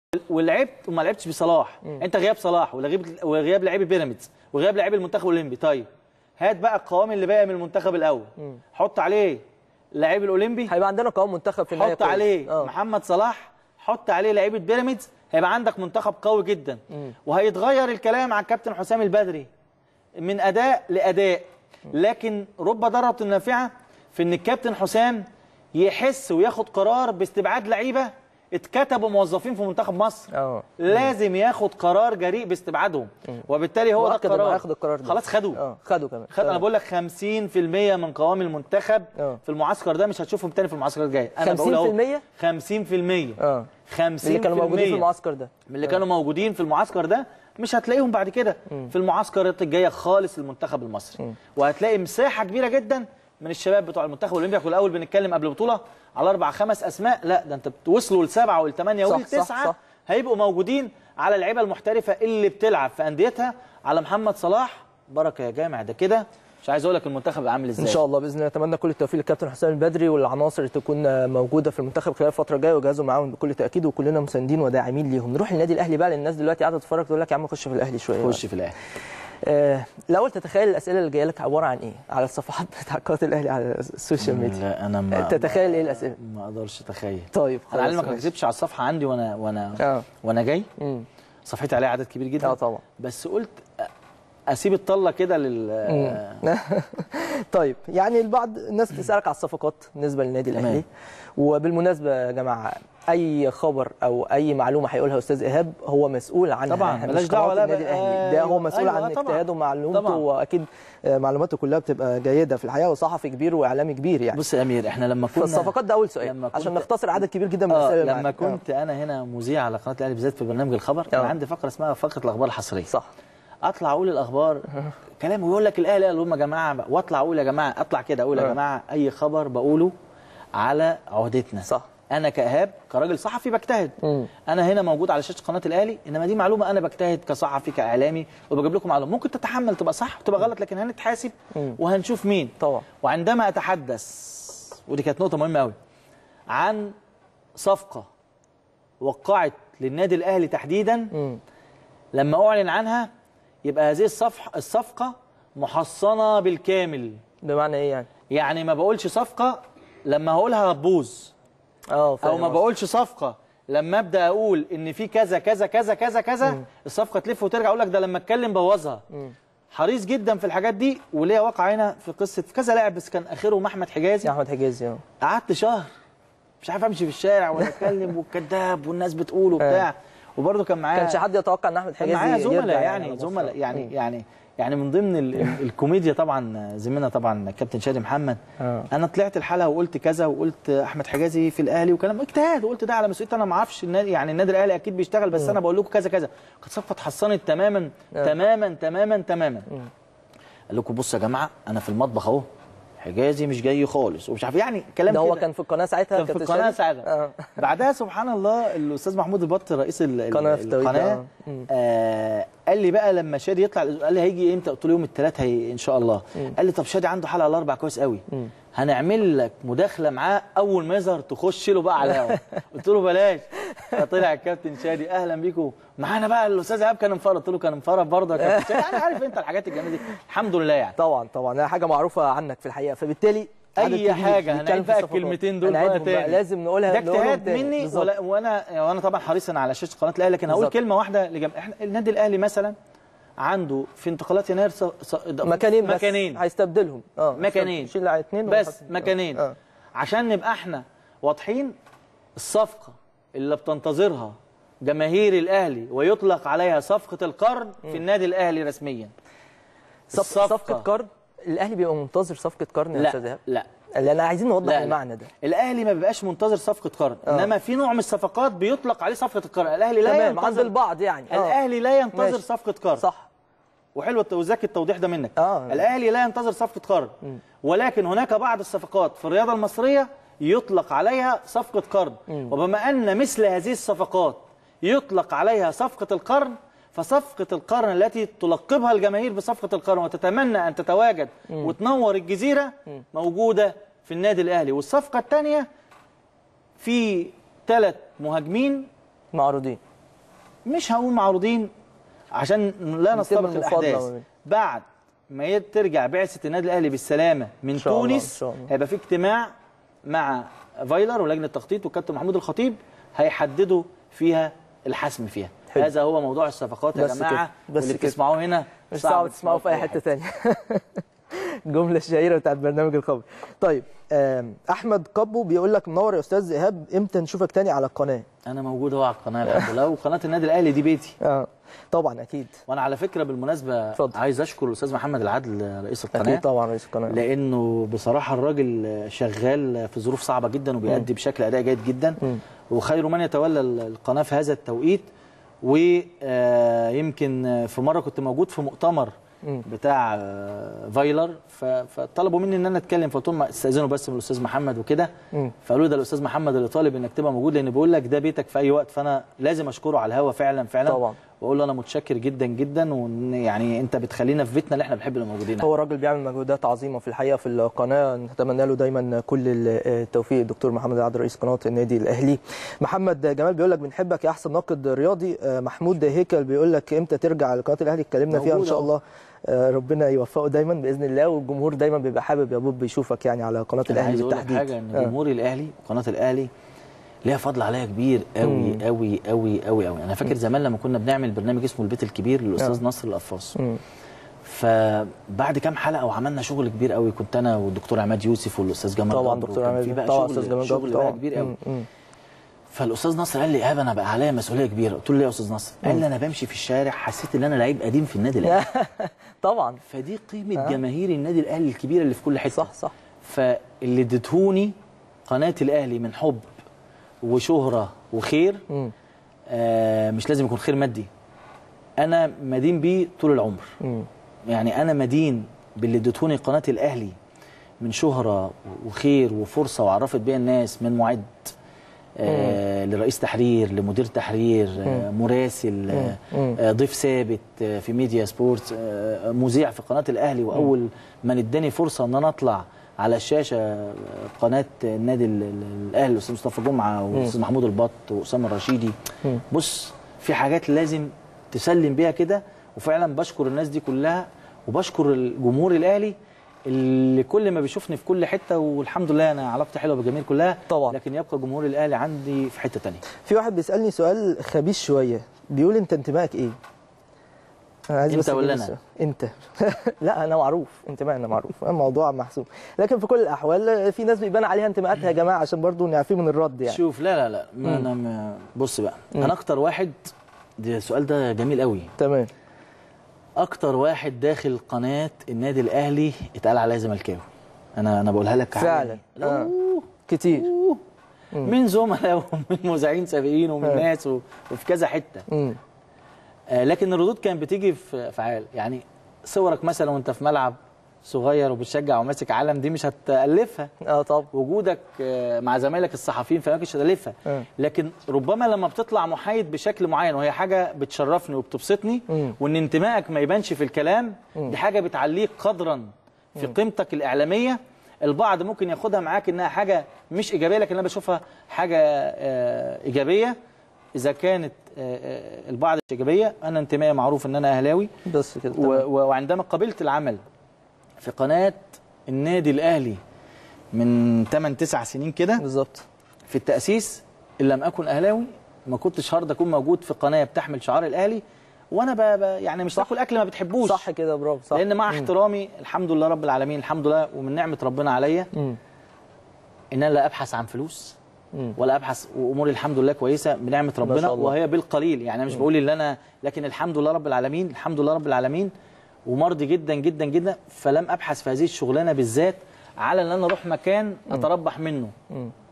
ولعبت وما لعبتش بصلاح انت غياب صلاح وغياب وغياب لعيب بيراميدز وغياب لعيب المنتخب الاولمبي طيب هات بقى القوام اللي باقي من المنتخب الاول حط عليه لعيب الاولمبي هيبقى عندنا قوام منتخب في النهايه حط كويس. عليه آه. محمد صلاح حط عليه لعيبه بيراميدز هيبقى عندك منتخب قوي جدا وهيتغير الكلام عن كابتن حسام البدري من اداء لاداء لكن رب ضاره نافعه في ان الكابتن حسام يحس وياخد قرار باستبعاد لعيبه اتكتبوا موظفين في منتخب مصر اه لازم ياخد قرار جريء باستبعادهم وبالتالي هو ده مؤكد إنه القرار هياخد القرار ده. خلاص خدوه اه خدوا كمان خد انا بقول لك 50% من قوام المنتخب اه. في المعسكر ده مش هتشوفهم تاني في المعسكر الجاي انا بقول اهو 50% 50% اه 50% اللي كانوا موجودين في المعسكر ده من اللي كانوا موجودين في المعسكر ده مش هتلاقيهم بعد كده في المعسكرات الجايه خالص المنتخب المصري وهتلاقي مساحه كبيره جدا من الشباب بتوع المنتخب الاولمبي كنا الاول بنتكلم قبل البطوله على اربع خمس اسماء لا ده انت وصلوا لسبعه والثمانيه صح، والتسعه صح، صح. هيبقوا موجودين على اللعيبه المحترفه اللي بتلعب في انديتها على محمد صلاح بركه يا جامع ده كده مش عايز اقول لك المنتخب عامل ازاي ان شاء الله باذن الله نتمنى كل التوفيق للكابتن حسام البدري والعناصر اللي تكون موجوده في المنتخب خلال الفتره الجايه وجهازهم معاهم بكل تاكيد وكلنا مساندين وداعمين ليهم نروح للنادي الاهلي بقى لان الناس دلوقتي قاعده تتفرج تقول لك يا عم خش في الاهلي شويه خش في الاهلي آه الاول تتخيل الاسئله اللي جايه لك عباره عن ايه على الصفحات بتاع قناه الاهلي على السوشيال ميديا لا انا ما تتخيل ايه الاسئله ما اقدرش اتخيل طيب انا علمك ما ماشي. كتبتش على الصفحه عندي وانا وانا اه وانا جاي امم صفحتي عليها عدد كبير جدا اه طبعا بس قلت اسيب الطله كده لل طيب يعني البعض الناس بتسالك على الصفقات بالنسبه للنادي تمام. الاهلي وبالمناسبه يا جماعه اي خبر او اي معلومه هيقولها استاذ ايهاب هو مسؤول عنها طبعا، إحنا ملاش مش دعوة قناة لا النادي بقى- الاهلي ده هو مسؤول أيوة، عن طبعا. اجتهاده ومعلومته طبعا. واكيد آه، معلوماته كلها بتبقى جيده في الحقيقه وصحفي كبير واعلامي كبير يعني بص يا امير احنا لما كنا فالصفقات ده اول سؤال لما عشان كنت- نختصر عدد كبير جدا من اه الاسئله اللي لما معاك. كنت انا هنا مذيع على قناه الاهلي بالذات في برنامج الخبر آه. كان عندي فقره اسمها فقره الاخبار الحصريه صح اطلع اقول الاخبار كلام ويقول لك الاهلي قال لهم يا جماعه واطلع اقول يا جماعه اطلع كده اقول يا آه. جماعه اي خبر بقوله على عهدتنا صح انا كايهاب كراجل صحفي بجتهد مم. انا هنا موجود على شاشه قناه الاهلي انما دي معلومه انا بجتهد كصحفي كاعلامي وبجيب لكم معلومه ممكن تتحمل تبقى صح وتبقى غلط لكن هنتحاسب مم. وهنشوف مين طبعا وعندما اتحدث ودي كانت نقطه مهمه قوي عن صفقه وقعت للنادي الاهلي تحديدا مم. لما اعلن عنها يبقى هذه الصفحه الصفقه محصنه بالكامل بمعنى ايه يعني يعني ما بقولش صفقه لما هقولها هتبوظ اه او فاهم ما قصدك. بقولش صفقه لما ابدا اقول ان في كذا كذا كذا كذا كذا الصفقه تلف وترجع اقول لك ده لما اتكلم بوظها مم. حريص جدا في الحاجات دي وليا واقع هنا في قصه في كذا لاعب بس كان اخرهم احمد حجازي يا احمد حجازي اه قعدت شهر مش عارف امشي في الشارع ولا اتكلم والكذاب والناس بتقول وبتاع وبرده كان معايا كانش حد يتوقع ان احمد كان حجازي معايا زملاء يرجع يعني على مصر. زملاء يعني مم. يعني يعني من ضمن ال- ال- الكوميديا طبعا زميلنا طبعا كابتن شادي محمد آه. انا طلعت الحلقه وقلت كذا وقلت احمد حجازي في الاهلي وكلام اجتهاد وقلت ده على مسؤوليتي انا ما اعرفش النادي يعني النادي الاهلي اكيد بيشتغل بس انا بقول لكم كذا كذا كانت صفقه اتحصنت تماما آه. تماما تماما تماما قال لكم بصوا يا جماعه انا في المطبخ اهو حجازي مش جاي خالص ومش عارف يعني كلام ده هو كده. كان في القناه ساعتها كان في كابتن القناه شادي؟ ساعتها اه بعدها سبحان الله الاستاذ محمود البط رئيس ال- ال- قناة في التوقيت ده، القناه آه. مم. آه قال لي بقى لما شادي يطلع قال لي هيجي امتى قلت له يوم الثلاث هي ان شاء الله قال لي طب شادي عنده حلقه الاربع كويس قوي هنعمل لك مداخله معاه اول ما يظهر تخش له بقى على الهوا قلت له بلاش فطلع الكابتن شادي اهلا بيكم معانا بقى الاستاذ ايهاب كان انفرد قلت له كان انفرد برضه يا كابتن شادي يعني عارف انت الحاجات الجميله دي الحمد لله يعني طبعا طبعا ده حاجه معروفه عنك في الحقيقه فبالتالي اي عدد كبير حاجه بيتكلم هنعيد في بقى الصفقات. الكلمتين دول بقى هنعيدهم تاني لازم نقولها ده نقولهم اجتهاد تاني. مني بالظبط. ولا وانا وانا طبعا حريص على شاشه قناه الاهلي لكن هقول بالظبط. كلمه واحده لجم... احنا النادي الاهلي مثلا عنده في انتقالات يناير ص... ص... مكانين بس مكانين هيستبدلهم اه مكانين. شيل على اثنين بس مكانين اه عشان نبقى احنا واضحين الصفقه اللي بتنتظرها جماهير الاهلي ويطلق عليها صفقه القرن في النادي الاهلي رسميا صف... الصفقة. صفقه قرن الاهلي بيبقى منتظر صفقه قرن يا استاذ لا ايهاب لا لان عايزين نوضح لا، لا. المعنى ده الاهلي ما بيبقاش منتظر صفقه قرن آه. انما في نوع من الصفقات بيطلق عليه صفقه القرن الاهلي لا تمام ينتظر عند البعض يعني آه. الاهلي لا ينتظر ماشي. صفقه قرن صح وحلو الت- وذكي التوضيح ده منك آه. الاهلي لا ينتظر صفقه قرن ولكن هناك بعض الصفقات في الرياضه المصريه يطلق عليها صفقه قرن وبما ان مثل هذه الصفقات يطلق عليها صفقه القرن فصفقه القرن التي تلقبها الجماهير بصفقه القرن وتتمنى ان تتواجد وتنور الجزيره موجوده في النادي الاهلي والصفقه الثانيه في ثلاث مهاجمين معروضين مش هقول معروضين عشان لا نستبق المفاضلة الاحداث ما بين- بعد ما ي- ترجع بعثه النادي الاهلي بالسلامه من شاء الله، تونس إن شاء الله. هيبقى في اجتماع مع فايلر ولجنه التخطيط والكابتن محمود الخطيب هيحددوا فيها الحسم فيها حلو. هذا هو موضوع الصفقات يا بس جماعه كده، بس واللي كده. بتسمعوه هنا مش صعب تسمعه في اي حته تانية الجمله الشهيره بتاعت برنامج الخبر طيب آم، احمد كابو بيقول لك منور يا استاذ ايهاب امتى نشوفك تاني على القناه انا موجود اهو على القناه الحمد لله وقناه النادي الاهلي دي بيتي اه طبعا اكيد وانا على فكره بالمناسبه اتفضل. عايز اشكر الاستاذ محمد العدل رئيس القناه اكيد طبعا رئيس القناه لانه بصراحه الراجل شغال في ظروف صعبه جدا وبيأدي بشكل اداء جيد جدا وخير من يتولى القناه في هذا التوقيت ويمكن في مره كنت موجود في مؤتمر بتاع آه، فايلر ف- فطلبوا مني ان انا اتكلم فقلت لهم استاذنوا بس من الاستاذ محمد وكده مم. فقالوا لي ده الاستاذ محمد اللي طالب انك تبقى موجود لان بيقول لك ده بيتك في اي وقت فانا لازم اشكره على الهوا فعلا فعلا طبعا. واقول له انا متشكر جدا جدا وان يعني انت بتخلينا في بيتنا اللي احنا بنحب نبقى موجودين هو راجل بيعمل مجهودات عظيمه في الحقيقه في القناه نتمنى له دايما كل التوفيق الدكتور محمد العدل رئيس قناه النادي الاهلي محمد جمال بيقول لك بنحبك يا احسن ناقد رياضي آه، محمود هيكل بيقول لك امتى ترجع لقناه الاهلي اتكلمنا فيها ان موجود شاء أهو. الله آه، ربنا يوفقه دايما باذن الله والجمهور دايما بيبقى حابب يا بوب يشوفك يعني على قناه انا الاهلي عايز اقول لك بالتحديد حاجه ان آه. جمهور الاهلي وقناه الاهلي ليها فضل عليا كبير قوي قوي قوي قوي قوي انا فاكر زمان لما كنا بنعمل برنامج اسمه البيت الكبير للاستاذ آه. نصر القفاص مم. فبعد كام حلقه وعملنا شغل كبير قوي كنت انا والدكتور عماد يوسف والاستاذ جمال طبعا جبر دكتور وكان في عماد بقى طبعا شغل- استاذ جمال شغل جبر بقى طبعا كبير قوي مم. مم. فالاستاذ نصر قال لي ايهاب انا بقى عليا مسؤوليه كبيره قلت له ليه يا استاذ نصر قال لي انا بمشي في الشارع حسيت ان انا لعيب قديم في النادي الاهلي طبعا فدي قيمه جماهير النادي الاهلي الكبيره اللي في كل حته صح صح فاللي اديتهوني قناه الاهلي من حب وشهره وخير مم. آه مش لازم يكون خير مادي انا مدين بيه طول العمر مم. يعني انا مدين باللي اديتهوني قناه الاهلي من شهره وخير وفرصه وعرفت بيها الناس من معد آه لرئيس تحرير لمدير تحرير آه مراسل آه مم. آه ضيف ثابت آه في ميديا سبورتس آه مذيع في قناه الاهلي واول من اداني فرصه ان انا اطلع على الشاشه آه، قناه النادي ال- ال- الاهلي الاستاذ مصطفى جمعه والاستاذ محمود البط واسامه الرشيدي بص في حاجات لازم تسلم بيها كده وفعلا بشكر الناس دي كلها وبشكر الجمهور الاهلي اللي كل ما بيشوفني في كل حته والحمد لله انا علاقتي حلوه بالجماهير كلها طبعا. لكن يبقى جمهور الاهلي عندي في حته تانية في واحد بيسالني سؤال خبيث شويه بيقول انت انتمائك ايه انا عايز أنت بس ولا أجيب أنا؟ السؤال. انت لا انا معروف انتمائنا معروف الموضوع محسوب لكن في كل الاحوال في ناس بيبان عليها انتماءاتها يا جماعه عشان برضو نعفيه من الرد يعني شوف لا لا لا ما انا ما بص بقى انا اكتر واحد ده السؤال ده جميل قوي تمام اكتر واحد داخل قناه النادي الاهلي اتقال عليا زملكاوي انا انا بقولها لك فعلا لا آه. كتير من زملاء ومن مذيعين سابقين ومن آه. ناس و- وفي كذا حته مم. آه، لكن الردود كانت بتيجي في افعال يعني صورك مثلا وانت في ملعب صغير وبتشجع وماسك علم دي مش هتالفها اه طب وجودك آه، مع زمايلك الصحفيين فما مش هتالفها آه. لكن ربما لما بتطلع محايد بشكل معين وهي حاجه بتشرفني وبتبسطني مم. وان انتمائك ما يبانش في الكلام دي حاجه بتعليك قدرا في قيمتك الاعلاميه البعض ممكن ياخدها معاك انها حاجه مش ايجابيه لكن انا بشوفها حاجه آه، ايجابيه اذا كانت آه، آه، البعض مش ايجابيه انا انتمائي معروف ان انا اهلاوي بس كده و- تمام. و- وعندما قبلت العمل في قناه النادي الاهلي من 8 9 سنين كده بالظبط في التاسيس ان لم اكن اهلاوي ما كنتش هرضى اكون موجود في قناه بتحمل شعار الاهلي وانا ب... ب... يعني مش تاكل اكل ما بتحبوش صح كده برافو صح لان مع مم. احترامي الحمد لله رب العالمين الحمد لله ومن نعمه ربنا عليا مم. ان انا لا ابحث عن فلوس مم. ولا ابحث واموري الحمد لله كويسه بنعمه ما ربنا شاء الله. وهي بالقليل يعني أنا مش بقول ان انا لكن الحمد لله رب العالمين الحمد لله رب العالمين ومرضي جدا جدا جدا فلم ابحث في هذه الشغلانه بالذات على ان انا اروح مكان اتربح منه مم.